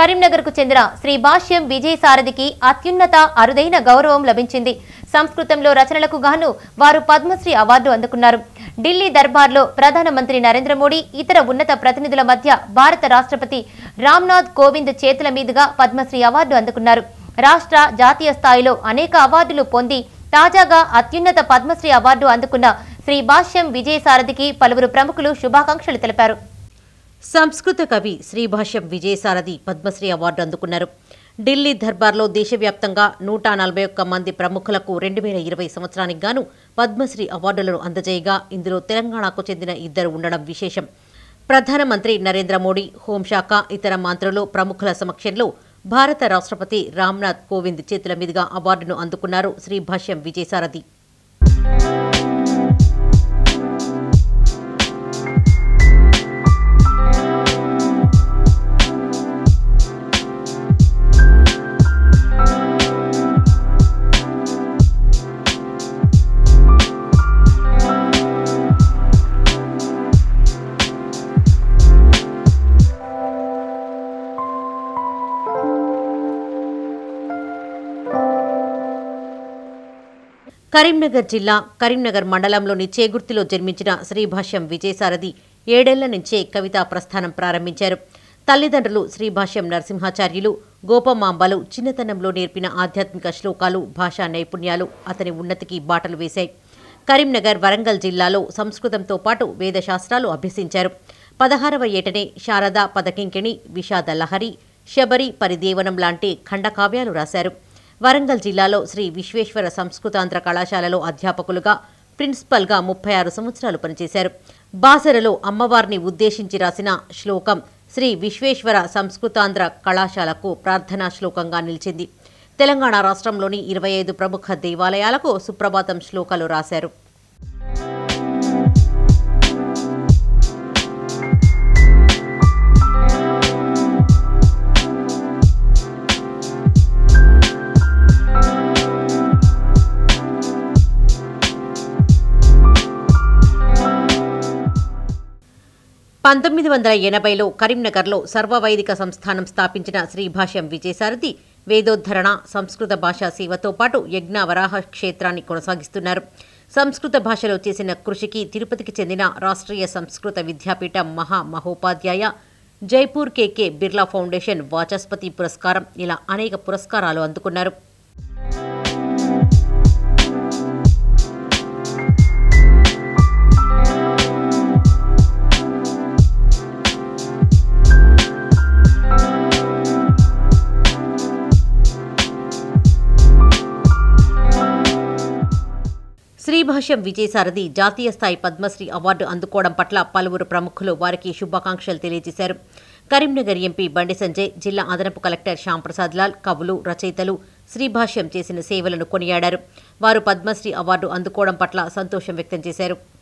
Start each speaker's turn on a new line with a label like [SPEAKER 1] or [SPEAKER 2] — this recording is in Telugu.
[SPEAKER 1] కరీంనగర్కు చెందిన శ్రీ భాష్యం విజయ్ సారథికి అత్యున్నత అరుదైన గౌరవం లభించింది సంస్కృతంలో రచనలకు గాను వారు పద్మశ్రీ అవార్డు అందుకున్నారు ఢిల్లీ దర్బార్లో ప్రధానమంత్రి నరేంద్ర మోడీ ఇతర ఉన్నత ప్రతినిధుల మధ్య భారత రాష్ట్రపతి రామ్నాథ్ కోవింద్ చేతుల మీదుగా పద్మశ్రీ అవార్డు అందుకున్నారు రాష్ట్ర జాతీయ స్థాయిలో అనేక అవార్డులు పొంది తాజాగా అత్యున్నత పద్మశ్రీ అవార్డు అందుకున్న శ్రీ భాష్యం విజయ్ సారథికి పలువురు ప్రముఖులు శుభాకాంక్షలు తెలిపారు
[SPEAKER 2] సంస్కృత కవి శ్రీభాష్యం విజయసారథి పద్మశ్రీ అవార్డు అందుకున్నారు ఢిల్లీ దర్బార్లో దేశవ్యాప్తంగా నూట నలభై ఒక్క మంది ప్రముఖులకు రెండు వేల ఇరవై సంవత్సరానికి గాను పద్మశ్రీ అవార్డులను అందజేయగా ఇందులో తెలంగాణకు చెందిన ఇద్దరు ఉండడం విశేషం ప్రధానమంత్రి నరేంద్ర మోడీ హోంశాఖ ఇతర మంత్రులు ప్రముఖుల సమక్షంలో భారత రాష్ట్రపతి రామ్నాథ్ కోవింద్ చేతుల మీదుగా అవార్డును అందుకున్నారు శ్రీభాష్యం విజయసారథి కరీంనగర్ జిల్లా కరీంనగర్ మండలంలోని చేగుర్తిలో జన్మించిన శ్రీభాష్యం విజయసారథి ఏడేళ్ల నుంచే కవితా ప్రస్థానం ప్రారంభించారు తల్లిదండ్రులు శ్రీభాష్యం నరసింహాచార్యులు గోపమాంబలు చిన్నతనంలో నేర్పిన ఆధ్యాత్మిక శ్లోకాలు భాషా నైపుణ్యాలు అతని ఉన్నతికి బాటలు వేశాయి కరీంనగర్ వరంగల్ జిల్లాలో సంస్కృతంతో పాటు వేదశాస్త్రాలు అభ్యసించారు పదహారవ ఏటనే శారద పదకింకిణి విషాద లహరి శబరి పరిదేవనం లాంటి ఖండకావ్యాలు రాశారు వరంగల్ జిల్లాలో శ్రీ విశ్వేశ్వర సంస్కృతాంధ్ర కళాశాలలో అధ్యాపకులుగా ప్రిన్సిపల్గా ముప్పై ఆరు సంవత్సరాలు పనిచేశారు బాసరలో అమ్మవారిని ఉద్దేశించి రాసిన శ్లోకం శ్రీ విశ్వేశ్వర సంస్కృతాంధ్ర కళాశాలకు ప్రార్థనా శ్లోకంగా నిలిచింది తెలంగాణ రాష్ట్రంలోని ఇరవై ఐదు ప్రముఖ దేవాలయాలకు సుప్రభాతం శ్లోకాలు రాశారు పంతొమ్మిది వందల ఎనభైలో కరీంనగర్లో సర్వవైదిక సంస్థానం స్థాపించిన శ్రీభాష్యం విజయసారథి వేదోద్ధరణ సంస్కృత భాషా సేవతో పాటు యజ్ఞ వరాహ క్షేత్రాన్ని కొనసాగిస్తున్నారు సంస్కృత భాషలో చేసిన కృషికి తిరుపతికి చెందిన రాష్ట్రీయ సంస్కృత విద్యాపీఠం మహా మహోపాధ్యాయ జైపూర్ కేకే బిర్లా ఫౌండేషన్ వాచస్పతి పురస్కారం ఇలా అనేక పురస్కారాలు అందుకున్నారు శ్రీభాష్యం విజయసారథి జాతీయ స్థాయి పద్మశ్రీ అవార్డు అందుకోవడం పట్ల పలువురు ప్రముఖులు వారికి శుభాకాంక్షలు తెలియజేశారు కరీంనగర్ ఎంపీ బండి సంజయ్ జిల్లా అదనపు కలెక్టర్ శ్యాంప్రసాద్ లాల్ కవులు రచయితలు శ్రీభాష్యం చేసిన సేవలను కొనియాడారు వారు పద్మశ్రీ అవార్డు అందుకోవడం పట్ల సంతోషం వ్యక్తం చేశారు